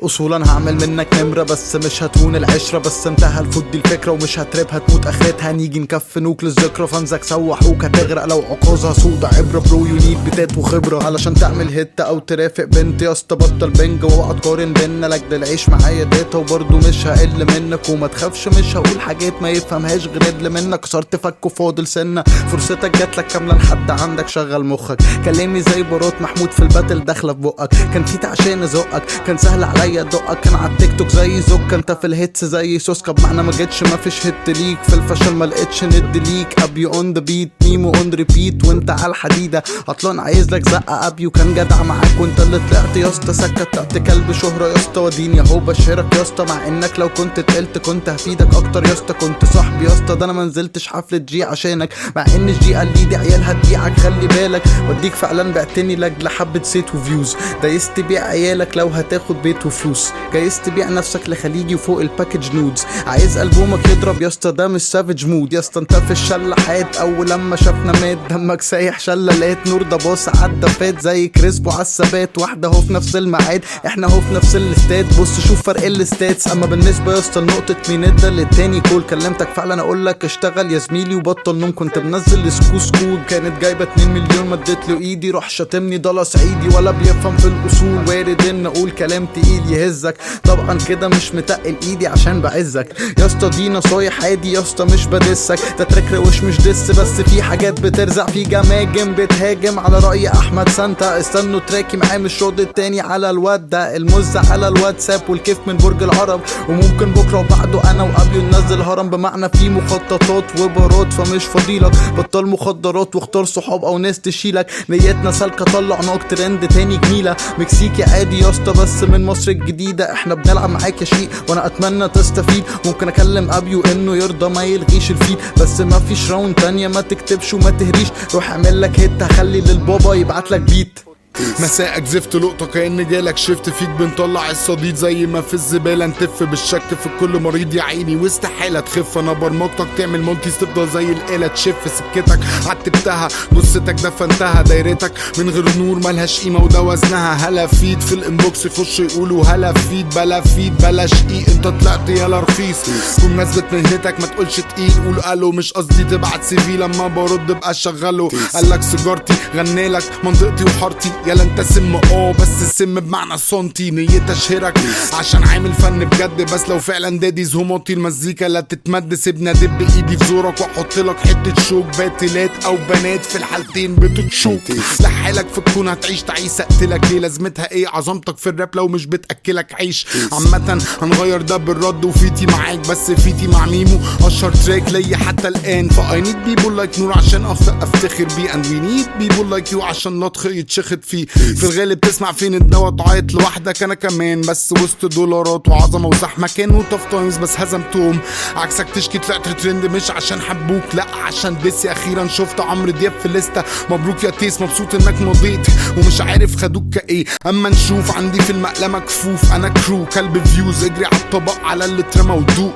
الاصول انا هعمل منك نمره بس مش هتهون العشره بس انتهى الفوت دي الفكره ومش هترب هتموت اخرتها نيجي نكفنوك للذكرى فانزك سوحوك هتغرق لو عكازها سودا عبره برو يونيد بتات وخبره علشان تعمل هت او ترافق بنت يا اسطى بطل بنج واوعى تقارن بينا لاجل العيش معايا داتا وبرضه مش هقل منك وما تخافش مش هقول حاجات ما يفهمهاش غير اللي منك كسرت فك وفاضل سنه فرصتك جاتلك كامله لحد عندك شغل مخك كلامي زي بارات محمود في الباتل داخله في بقك كان في عشان ازقك كان سهل عليا ادقك كان على التيك توك زي زك انت في الهيتس زي سوسكا بمعنى ما جيتش ما فيش هيت ليك في الفشل ما لقيتش ند ليك ابي اون ذا بيت ميمو اون ريبيت وانت على الحديده عطلان عايز لك زقه ابيو كان جدع معاك وانت اللي طلعت يا اسطى سكت تحت كلب شهره يا اسطى وديني اهو بشيرك يا اسطى مع انك لو كنت اتقلت كنت هفيدك اكتر يا اسطى كنت صاحبي يا اسطى ده انا ما نزلتش حفله جي عشانك مع ان جي قال لي دي عيالها تبيعك خلي بالك وديك فعلا بعتني لاجل حبه سيت وفيوز دايس تبيع عيالك لو هتاخد بيت وفلوس جايز تبيع نفسك لخليجي وفوق الباكج نودز عايز البومك يضرب يا اسطى ده مش سافج مود يا اسطى انت في الشلاحات اول لما شافنا مات دمك سايح شلالات نور ده باص عدى فات زي كريسبو على الثبات واحده اهو في نفس الميعاد احنا اهو في نفس الاستاد بص شوف فرق الستاتس اما بالنسبه يا اسطى لنقطه مين ده للتاني كول كلمتك فعلا اقول لك اشتغل يا زميلي وبطل نوم كنت منزل سكوس كود كانت جايبه 2 مليون مديت له ايدي روح شاتمني ده صعيدي ولا بيفهم في الاصول وارد ان اقول كلام تقيل يهزك طبعا كده مش متقل ايدي عشان بعزك يا اسطى دي نصايح عادي يا اسطى مش بدسك ده تراك روش مش دس بس في حاجات بترزع في جماجم بتهاجم على رأي احمد سانتا استنوا تراكي معاه مش رد التاني على الواد ده المز على الواتساب والكيف من برج العرب وممكن بكره وبعده انا وابيو ننزل هرم بمعنى في مخططات وبارات فمش فضيلك بطل مخدرات واختار صحاب او ناس تشيلك نيتنا سالكه طلع نوك ترند تاني جميله مكسيكي عادي يا اسطى بس من مصر الجديده احنا بنلعب معاك يا شيء وانا اتمنى تستفيد ممكن اكلم ابيو انه يرضى ما يلغيش الفيد بس ما فيش راوند تانية ما تكتبش وما تهريش روح اعمل لك هيت هخلي للبابا يبعت لك بيت مساءك زفت لقطة كأن جالك شفت فيك بنطلع الصديد زي ما في الزبالة نتف بالشك في كل مريض يا عيني واستحالة تخف انا برمجتك تعمل مالتي تفضل زي الآلة تشف سكتك عتبتها جثتك دفنتها دايرتك من غير نور ملهاش قيمة وده وزنها هلا فيد في الانبوكس يخشوا يقولوا هلا فيد بلا فيد بلا شقيق انت طلعت يالا رخيص بمناسبة مهنتك ما تقولش تقيل قول الو مش قصدي تبعت سي في لما برد بقى شغله قالك سيجارتي غنيلك منطقتي وحارتي يلا انت سم اه بس السم بمعنى سنتي نيتي اشهرك عشان عامل فن بجد بس لو فعلا دادي زهماتي المزيكا لا تتمد سيبنا دب ايدي في زورك واحط لك حته شوك باتلات او بنات في الحالتين بتتشوك لحالك في الكون هتعيش تعيس اقتلك ليه لازمتها ايه عظمتك في الراب لو مش بتاكلك عيش عامه هنغير ده بالرد وفيتي معاك بس فيتي مع ميمو اشهر تراك ليا حتى الان فاي نيد بيبول لايك نور عشان افتخر بيه اند وي نيد بيبول لايك يو عشان نطخ يتشخط فيه في الغالب تسمع فين الدواء تعيط لوحدك انا كمان بس وسط دولارات وعظمه وزحمه كانوا توف تايمز بس هزمتهم عكسك تشكي طلعت ترند مش عشان حبوك لا عشان ديسي اخيرا شفت عمرو دياب في الليسته مبروك يا تيس مبسوط انك مضيت ومش عارف خدوك كايه اما نشوف عندي في المقلمه كفوف انا كرو كلب فيوز اجري على الطبق على اللي اترمى ودوق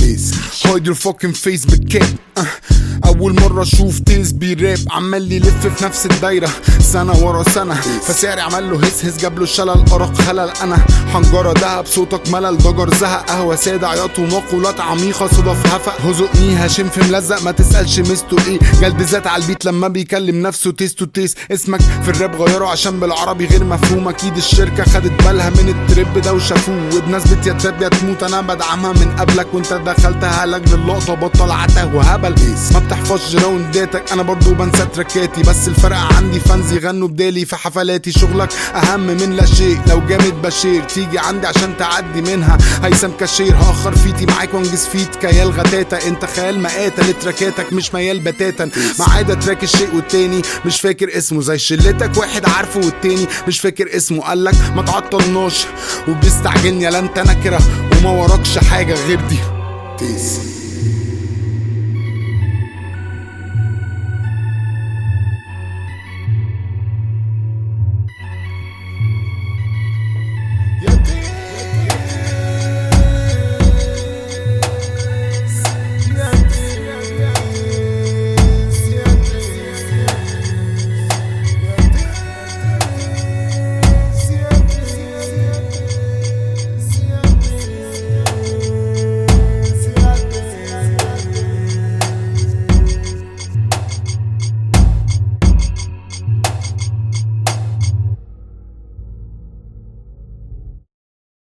هايد يور فوكين فيس بالكاب اول مره اشوف تيز بيراب عمال يلف في نفس الدايره سنه ورا سنه فسعري عمل له هس هس جاب له شلل ارق خلل انا حنجره دهب صوتك ملل ضجر زهق قهوه ساده عياط ومقولات عميقه صدف هفق هزقني هشم في ملزق ما تسالش مستو ايه جلد ذات على البيت لما بيكلم نفسه تيس تو تيس اسمك في الراب غيره عشان بالعربي غير مفهوم اكيد الشركه خدت بالها من التريب ده وشافوه وبنسبه يا تراب يا تموت انا بدعمها من قبلك وانت دخلتها لاجل اللقطه بطل عته وهبل ما بتحفظش راونداتك انا برضو بنسى تراكاتي بس الفرق عندي فانز يغنوا بدالي في حفلاتي شغلك اهم من لا شيء لو جامد بشير تيجي عندي عشان تعدي منها هيثم كشير هاخر فيتي معاك وانجز فيت كيال غتاتا انت خيال مقاتا لتراكاتك مش ميال بتاتا ما عدا تراك الشيء والتاني مش فاكر اسمه زي شلتك واحد عارفه والتاني مش فاكر اسمه قالك ما تعطلناش وبتستعجلني لا انت نكره وما وراكش حاجه غير دي Peace.